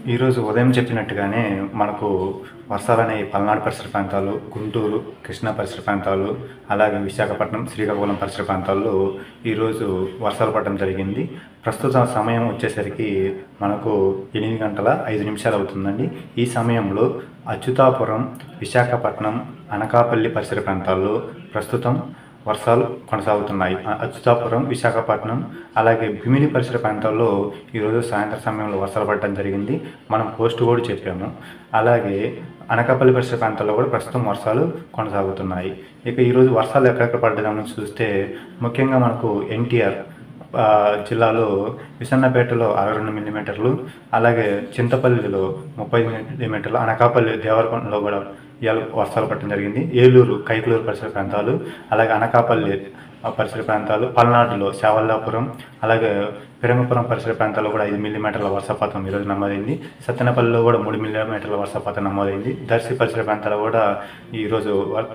ఈరోజు ఉదయం చెప్పినట్టుగానే మనకు వర్షాలు అనేవి పల్నాడు పరిసర ప్రాంతాలు గుంటూరు కృష్ణా పరిసర ప్రాంతాలు అలాగే విశాఖపట్నం శ్రీకాకుళం పరిసర ప్రాంతాల్లో ఈరోజు వర్షాలు పడడం జరిగింది ప్రస్తుత సమయం వచ్చేసరికి మనకు ఎనిమిది గంటల ఐదు నిమిషాలు అవుతుందండి ఈ సమయంలో అచ్యుతాపురం విశాఖపట్నం అనకాపల్లి పరిసర ప్రాంతాల్లో ప్రస్తుతం వర్షాలు కొనసాగుతున్నాయి అ- అచ్యుతాపురం విశాఖపట్నం అలాగే భీమిలి పరిసర ప్రాంతాల్లో ఈరోజు సాయంత్రం సమయంలో వర్షాలు పడడం జరిగింది మనం పోస్ట్ కూడా చెప్పాము అలాగే అనకాపల్లి పరిసర ప్రాంతాల్లో కూడా ప్రస్తుతం వర్షాలు కొనసాగుతున్నాయి ఇక ఈరోజు వర్షాలు ఎక్కడెక్కడ పడ్డదామని చూస్తే ముఖ్యంగా మనకు ఎన్టీఆర్ ఆ, జిల్లాలో విసన్నపేటలో అరవై రెండు మిల్లీమీటర్లు అలాగే చింతపల్లిలో ముప్పై మిల్లీమీటర్లు అనకాపల్లి దేవరకొండలో కూడా ఇవాళ వర్షాలు పడటం జరిగింది ఏలూరు కైకలూరు పరిసర ప్రాంతాలు అలాగే అనకాపల్లి ఆ పరిసర ప్రాంతాలు పల్నాడులో శావల్లాపురం అలాగే పిరంగపురం పరిసర ప్రాంతాల్లో కూడా ఐదు మిల్లీమీటర్ల వర్షపాతం ఈరోజు నమోదైంది సత్తెనపల్లిలో కూడా మూడు మిల్లీమీటర్ల వర్షపాతం నమోదైంది దర్శి పరిసర ప్రాంతాల్లో కూడా ఈరోజు వర్-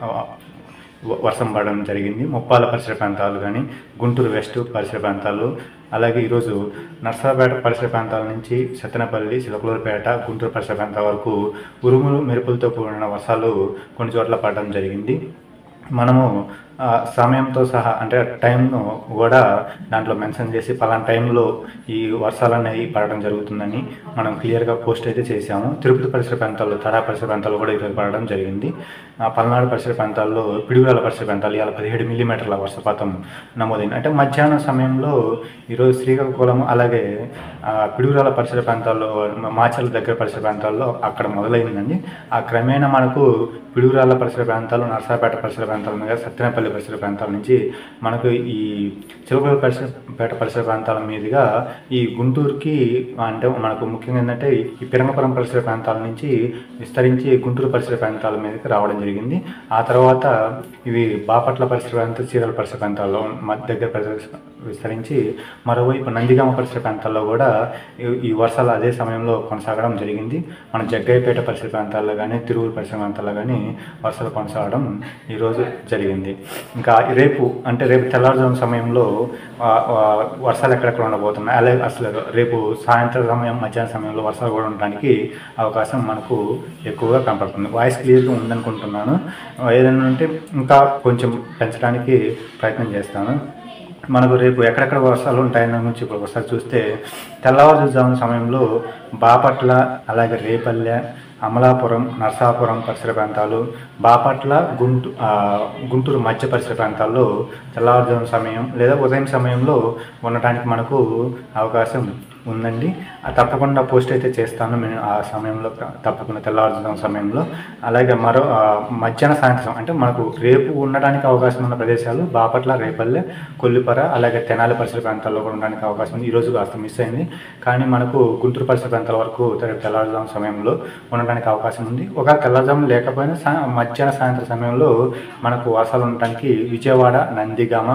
వ- వర్షం పడడం జరిగింది ముప్పాల పరిసర ప్రాంతాలు కానీ గుంటూరు వెస్ట్ పరిసర ప్రాంతాలు అలాగే ఈరోజు నర్సరాపేట పరిసర ప్రాంతాల నుంచి సత్తెనపల్లి చిలకలూరుపేట గుంటూరు పరిసర ప్రాంతాల వరకు ఉరుములు మెరుపులతో కూడిన వర్షాలు కొన్ని చోట్ల పడడం జరిగింది మనము ఆ, సమయంతో సహా అంటే టైంను కూడా దాంట్లో మెన్షన్ చేసి పలానా టైంలో ఈ వర్షాలు అనేవి పడడం జరుగుతుందని మనం క్లియర్గా పోస్ట్ అయితే చేశాము తిరుపతి పరిసర ప్రాంతాల్లో తడా పరిసర ప్రాంతాల్లో కూడా ఈరోజు పడడం జరిగింది ఆ, పల్నాడు పరిసర ప్రాంతాల్లో పిడుగురాల పరిసర ప్రాంతాలు ఇవాళ పదిహేడు మిల్లీమీటర్ల వర్షపాతం నమోదైంది అంటే మధ్యాహ్నం సమయంలో ఈరోజు శ్రీకాకుళం అలాగే ఆ, పిడుగురాల పరిసర ప్రాంతాల్లో మ- మాచర్ల దగ్గర పరిసర ప్రాంతాల్లో అక్కడ మొదలైందండి ఆ క్రమేణా మనకు పిడుగురాల పరిసర ప్రాంతాలు నర్సాపేట పరిసర ప్రాంతాల మీద సత్యనపల్లి పరిసర ప్రాంతాల నుంచి మనకు ఈ చిలకల పరిసర పేట పరిసర ప్రాంతాల మీదుగా ఈ గుంటూరుకి అంటే మనకు ముఖ్యంగా ఏంటంటే ఈ పిరంగపురం పరిసర ప్రాంతాల నుంచి విస్తరించి గుంటూరు పరిసర ప్రాంతాల మీదకి రావడం జరిగింది ఆ తర్వాత ఇవి బాపట్ల పరిసర ప్రాంతం చీరల పరిసర ప్రాంతాల్లో మధ్య దగ్గర పరిసర విస్తరించి మరోవైపు నందిగామ పరిసర ప్రాంతాల్లో కూడా ఈ- ఈ వర్షాలు అదే సమయంలో కొనసాగడం జరిగింది మన జగ్గయ్యపేట పరిసర ప్రాంతాల్లో కానీ తిరువురు పరిసర ప్రాంతాల్లో కానీ వర్షాలు కొనసాగడం ఈరోజు జరిగింది ఇంకా రేపు అంటే రేపు తెల్లవారుజాము సమయంలో ఆ, ఆ, వర్షాలు ఎక్కడెక్కడ ఉండబోతున్నాయి అలాగే అసలు రేపు సాయంత్రం సమయం మధ్యాహ్నం సమయంలో వర్షాలు కూడా ఉండడానికి అవకాశం మనకు ఎక్కువగా కనపడుతుంది వాయిస్ క్లియర్గా ఉందనుకుంటున్నాను ఏదైనా ఉంటే ఇంకా కొంచెం పెంచడానికి ప్రయత్నం చేస్తాను మనకు రేపు ఎక్కడెక్కడ వర్షాలు ఉంటాయన్న గురించి ఇప్పుడు ఒకసారి చూస్తే తెల్లవారుజామున సమయంలో బాపట్ల అలాగే రేపల్లె అమలాపురం నర్సాపురం పరిసర ప్రాంతాలు బాపట్ల గుంటూ ఆ, గుంటూరు మధ్య పరిసర ప్రాంతాల్లో తెల్లవారుజామున సమయం లేదా ఉదయం సమయంలో ఉండటానికి మనకు అవకాశం ఉందండి ఆ తప్పకుండా పోస్ట్ అయితే చేస్తాను నేను ఆ సమయంలో తప్పకుండా తెల్లవారుజాము సమయంలో అలాగే మరో ఆ, మధ్యాహ్న సాయంత్రం అంటే మనకు రేపు ఉండడానికి అవకాశం ఉన్న ప్రదేశాలు బాపట్ల రేపల్లె కొల్లిపర అలాగే తెనాలి పరిసర ప్రాంతాల్లో కూడా ఉండడానికి అవకాశం ఉంది ఈరోజు కాస్త మిస్ అయింది కానీ మనకు గుంటూరు పరిసర ప్రాంతాల వరకు రేపు తెల్లవారుజాము సమయంలో ఉండడానికి అవకాశం ఉంది ఒకవేళ తెల్లవారుజాము లేకపోయినా సా మధ్యాహ్న సాయంత్రం సమయంలో మనకు వర్షాలు ఉండటానికి విజయవాడ నందిగామ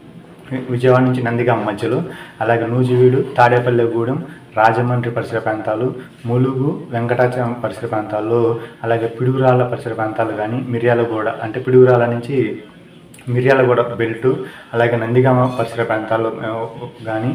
విజయవాడ నుంచి నందిగామ మధ్యలో అలాగే నూజివీడు తాడేపల్లిగూడెం రాజమండ్రి పరిసర ప్రాంతాలు ములుగు వెంకటాచలం పరిసర ప్రాంతాల్లో అలాగే పిడుగురాళ్ళ పరిసర ప్రాంతాలు కానీ మిర్యాలగూడ అంటే పిడుగురాళ్ళ నుంచి మిర్యాలగూడ బెల్ట్ అలాగే నందిగామ పరిసర ప్రాంతాల్లో కానీ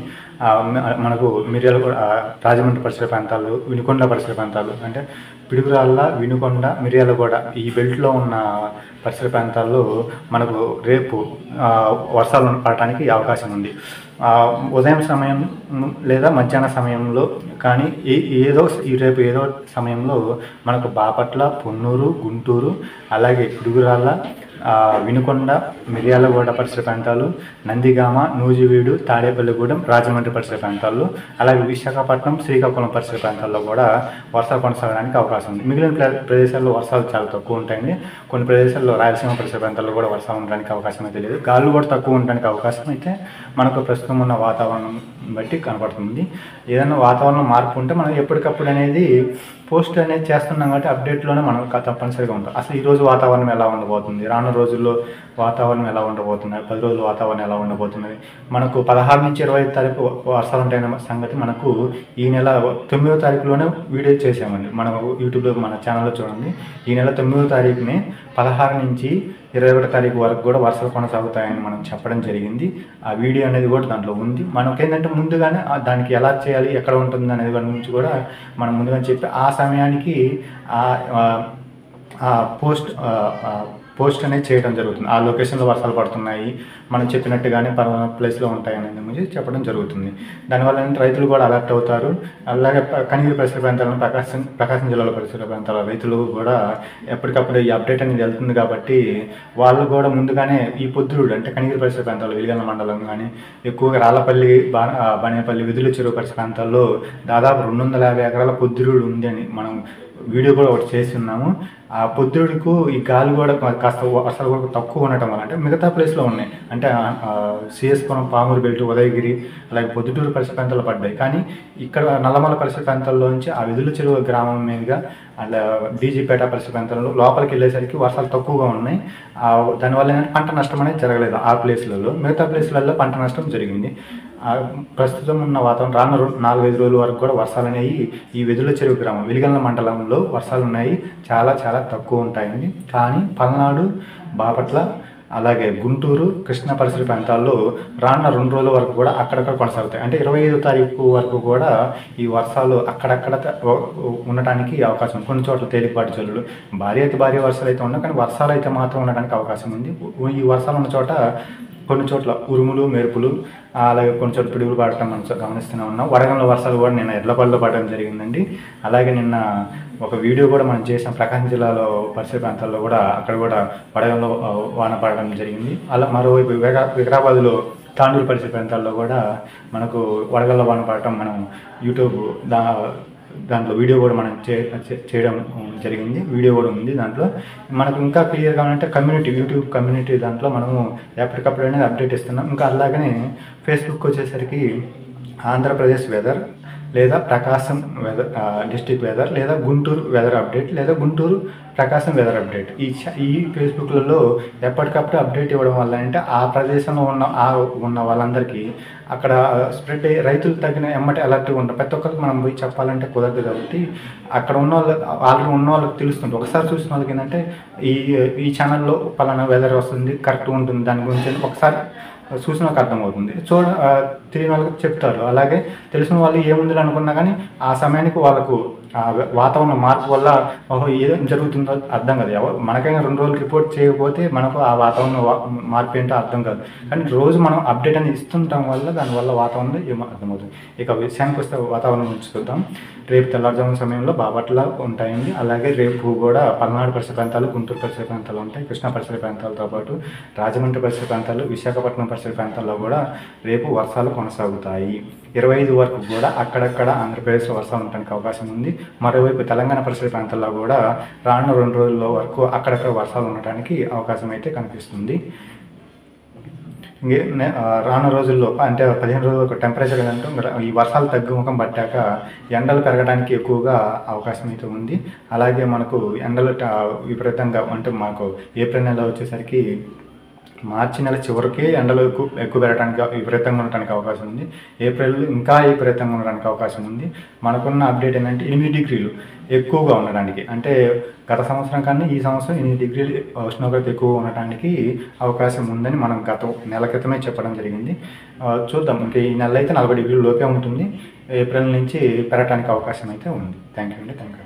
మనకు మిర్యాలగూడ ఆ, రాజమండ్రి పరిసర ప్రాంతాలు వినుకొండ పరిసర ప్రాంతాలు అంటే పిడుగురాళ్ళ వినుకొండ మిర్యాలగూడ ఈ బెల్ట్లో ఉన్న పరిసర ప్రాంతాల్లో మనకు రేపు ఆ, వర్షాలు పడటానికి అవకాశం ఉంది ఆ, ఉదయం సమయం లేదా మధ్యాహ్న సమయంలో కానీ ఏ ఏదో ఈ రేపు ఏదో సమయంలో మనకు బాపట్ల పొన్నూరు గుంటూరు అలాగే పిడుగురాళ్ళ ఆ, వినుకొండ మిర్యాలగూడ పరిసర ప్రాంతాలు నందిగామ నూజివీడు తాడేపల్లిగూడెం రాజమండ్రి పరిసర ప్రాంతాల్లో అలాగే విశాఖపట్నం శ్రీకాకుళం పరిసర ప్రాంతాల్లో కూడా వర్షాలు కొనసాగడానికి అవకాశం ఉంది మిగిలిన ప్ర- ప్రదేశాల్లో వర్షాలు చాలా తక్కువ ఉంటాయండి కొన్ని ప్రదేశాల్లో రాయలసీమ పరిసర ప్రాంతాల్లో కూడా వర్షాలు ఉండడానికి అవకాశం అయితే లేదు గాలులు కూడా తక్కువ ఉండడానికి అవకాశం అయితే మనకు ప్రస్తుతం ఉన్న వాతావరణం బట్టి కనపడుతుంది ఏదైనా వాతావరణం మార్పు ఉంటే మనం ఎప్పటికప్పుడు అనేది పోస్ట్ అనేది చేస్తున్నాం కాబట్టి అప్డేట్లోనే మనం క- తప్పనిసరిగా ఉంటాం అసలు ఈ రోజు వాతావరణం ఎలా ఉండబోతుంది రానున్న రోజుల్లో వాతావరణం ఎలా ఉండబోతున్నాయి పది రోజుల వాతావరణం ఎలా ఉండబోతున్నది మనకు పదహారు నుంచి ఇరవై ఐదు తారీఖు వర్షాలు ఉంటాయన్న సంగతి మనకు ఈ నెల తొమ్మిదో తారీఖులోనే వీడియో చేసామండి మన యూట్యూబ్లో మన ఛానల్లో చూడండి ఈ నెల తొమ్మిదో తారీఖునే పదహారు నుంచి ఇరవై ఒకటో తారీఖు వరకు కూడా వర్షాలు కొనసాగుతాయని మనం చెప్పడం జరిగింది ఆ వీడియో అనేది కూడా దాంట్లో ఉంది మనకి ఏంటంటే ముందుగానే ఆ దానికి ఎలా చేయాలి ఎక్కడ ఉంటుంది అనేది దాని గురించి కూడా మనం ముందుగానే చెప్పి ఆ సమయానికి ఆ ఆ- ఆ పోస్ట్ ఆ, ఆ పోస్ట్ అనేది చేయడం జరుగుతుంది ఆ లొకేషన్లో వర్షాలు పడుతున్నాయి మనం చెప్పినట్టుగానే పలానా ప్లేస్లో ఉంటాయి అనేది గురించి చెప్పడం జరుగుతుంది దానివల్ల ఏంటంటే రైతులు కూడా అలర్ట్ అవుతారు అలాగే ప- కనిగిరి పరిసర ప్రాంతాలను ప్రకాశం ప్రకాశం జిల్లాలో పరిసర ప్రాంతాల రైతులు కూడా ఎప్పటికప్పుడు ఈ అప్డేట్ అనేది వెళ్తుంది కాబట్టి వాళ్ళు కూడా ముందుగానే ఈ పొద్దుడు అంటే కనిగిరి పరిసర ప్రాంతాలు వెలిగల మండలం కానీ ఎక్కువగా రాళ్ళపల్లి బా ఆ, బానేపల్లి విధుల చెరువు పరిసర ప్రాంతాల్లో దాదాపు రెండు వందల యాభై ఎకరాల పొద్దురుడు ఉంది అని మనం వీడియో కూడా ఒకటి చేసి ఉన్నాము ఆ పొద్దుడుకు ఈ గాలి కూడా కా- కాస్త వర్షాలు కూడా తక్కువ ఉండటం వల్ల అంటే మిగతా ప్లేస్లో ఉన్నాయి అంటే సిఎస్పురం పామూరు బెల్ట్ ఉదయగిరి అలాగే పొద్దుటూరు పరిసర ప్రాంతాల్లో పడ్డాయి కానీ ఇక్కడ నల్లమల పరిసర ప్రాంతాల్లో నుంచి ఆ విధుల చెరువు గ్రామం మీదుగా అలా బీజీపేట పరిసర ప్రాంతాల్లో లోపలికి వెళ్ళేసరికి వర్షాలు తక్కువగా ఉన్నాయి ఆ, దానివల్ల ఏంటంటే పంట నష్టం అనేది జరగలేదు ఆ ప్లేస్లలో మిగతా ప్లేస్లలో పంట నష్టం జరిగింది ఆ, ప్రస్తుతం ఉన్న వాతావరణం రాను రో- నాలుగైదు రోజుల వరకు కూడా వర్షాలు అనేవి ఈ వెదుల చెరువు గ్రామం వెలిగల్ల మండలంలో వర్షాలు ఉన్నాయి చాలా చాలా తక్కువ ఉంటాయండి కానీ పల్నాడు బాపట్ల అలాగే గుంటూరు కృష్ణా పరిసర ప్రాంతాల్లో రానున్న రెండు రోజుల వరకు కూడా అక్కడక్కడ కొనసాగుతాయి అంటే ఇరవై ఐదో తారీఖు వరకు కూడా ఈ వర్షాలు అక్కడక్కడ త- ఉ- ఉండటానికి అవకాశం ఉంది. కొన్ని చోట్ల తేలికపాటి జల్లులు భారీ అయితే భారీ వర్షాలు అయితే ఉన్నాయి కానీ వర్షాలు అయితే మాత్రం ఉండడానికి అవకాశం ఉంది ఉ- ఈ వర్షాలు ఉన్న చోట కొన్ని చోట్ల ఉరుములు మెరుపులు ఆ, అలాగే కొన్ని చోట్ల పిడుగులు పడటం మనం చ- గమనిస్తూనే ఉన్నాం వడగంలో వర్షాలు కూడా నిన్న ఎడ్లపల్లిలో పడడం జరిగిందండి అలాగే నిన్న ఒక వీడియో కూడా మనం చేసాం ప్రకాశం జిల్లాలో పరిసర ప్రాంతాల్లో కూడా అక్కడ కూడా వడగంలో ఆ, వాన పడడం జరిగింది అలా మరోవైపు వికా వికారాబాద్లో తాండూరు పరిసర ప్రాంతాల్లో కూడా మనకు వడగల్లో వాన పడటం మనం యూట్యూబ్ దా దాంట్లో వీడియో కూడా మనం చే చే- చేయడం జరిగింది వీడియో కూడా ఉంది దాంట్లో మనకు ఇంకా క్లియర్ కావాలంటే కమ్యూనిటీ యూట్యూబ్ కమ్యూనిటీ దాంట్లో మనము ఎప్పటికప్పుడు అనేది అప్డేట్ ఇస్తున్నాం ఇంకా అలాగనే ఫేస్బుక్ వచ్చేసరికి ఆంధ్రప్రదేశ్ వెదర్ లేదా ప్రకాశం వెదర్ డిస్టిక్ వెదర్ లేదా గుంటూరు వెదర్ అప్డేట్ లేదా గుంటూరు ప్రకాశం వెదర్ అప్డేట్ ఈ చ- ఈ ఫేస్బుక్లలో ఎప్పటికప్పుడు అప్డేట్ ఇవ్వడం వల్ల అంటే ఆ ప్రదేశంలో ఉన్న ఆ ఉన్న వాళ్ళందరికీ అక్కడ స్ప్రెడ్ అయ్యి రైతులు తగిన ఎమ్మటి అలర్ట్గా ఉంటారు ప్రతి ఒక్కరికి మనం పోయి చెప్పాలంటే కుదరదు కాబట్టి అక్కడ ఉన్న వాళ్ళు ఆల్రెడీ ఉన్న వాళ్ళకి తెలుస్తుంది ఒకసారి చూసిన వాళ్ళకి ఏంటంటే ఈ ఈ ఛానల్లో పలానా వెదర్ వస్తుంది కరెక్ట్గా ఉంటుంది దాని గురించి అని ఒకసారి చూసిన వాళ్ళకి అర్థమవుతుంది చూడ ఆ, తెలియని వాళ్ళకి చెప్తారు అలాగే తెలిసిన వాళ్ళు ఏముంది అనుకున్నా కానీ ఆ సమయానికి వాళ్ళకు ఆ వాతావరణ మార్పు వల్ల ఓహో ఏం జరుగుతుందో అర్థం కాదు ఎవ- మనకైనా రెండు రోజులు రిపోర్ట్ చేయకపోతే మనకు ఆ వాతావరణ వా- మార్పు ఏంటో అర్థం కాదు కానీ రోజు మనం అప్డేట్ అనేది ఇస్తుంటాం వల్ల దానివల్ల వాతావరణం ఏమో అర్థమవుతుంది ఇక విషయానికి వస్తే వాతావరణం గురించి చూద్దాం రేపు తెల్లవారుజామున సమయంలో బాపట్ల ఉంటాయండి అలాగే రేపు కూడా పల్నాడు పరిసర ప్రాంతాలు గుంటూరు పరిసర ప్రాంతాలు ఉంటాయి కృష్ణా పరిసర ప్రాంతాలతో పాటు రాజమండ్రి పరిసర ప్రాంతాలు విశాఖపట్నం పరిసర ప్రాంతాల్లో కూడా రేపు వర్షాలు కొనసాగుతాయి ఇరవై ఐదు వరకు కూడా అక్కడక్కడ ఆంధ్రప్రదేశ్లో వర్షాలు ఉండడానికి అవకాశం ఉంది మరోవైపు తెలంగాణ పరిసర ప్రాంతాల్లో కూడా రానున్న రెండు రోజుల వరకు అక్కడక్కడ వర్షాలు ఉండటానికి అవకాశం అయితే కనిపిస్తుంది ఇంకే నే- ఆ, రానున్న రోజుల్లో అంటే పదిహేను రోజుల వరకు టెంపరేచర్ ఏంటంటే మరి ఈ వర్షాలు తగ్గుముఖం పట్టాక ఎండలు పెరగడానికి ఎక్కువగా అవకాశం అయితే ఉంది అలాగే మనకు ఎండలు ట- విపరీతంగా అంటే మనకు ఏప్రిల్ నెల వచ్చేసరికి మార్చి నెల చివరికి ఎండలు ఎక్కువ ఎక్కువ పెరగడానికి విపరీతంగా ఉండడానికి అవకాశం ఉంది ఏప్రిల్ ఇంకా విపరీతంగా ఉండడానికి అవకాశం ఉంది మనకున్న అప్డేట్ ఏంటంటే ఎనిమిది డిగ్రీలు ఎక్కువగా ఉండడానికి అంటే గత సంవత్సరం కన్నా ఈ సంవత్సరం ఎనిమిది డిగ్రీలు ఉష్ణోగ్రత ఎక్కువ ఉండటానికి అవకాశం ఉందని మనం గత నెల క్రితమే చెప్పడం జరిగింది ఆ, చూద్దాం ఇంకా ఈ నెల అయితే నలభై డిగ్రీల లోపే ఉంటుంది ఏప్రిల్ నుంచి పెరగడానికి అవకాశం అయితే ఉంది థ్యాంక్ యూ అండి థ్యాంక్ యూ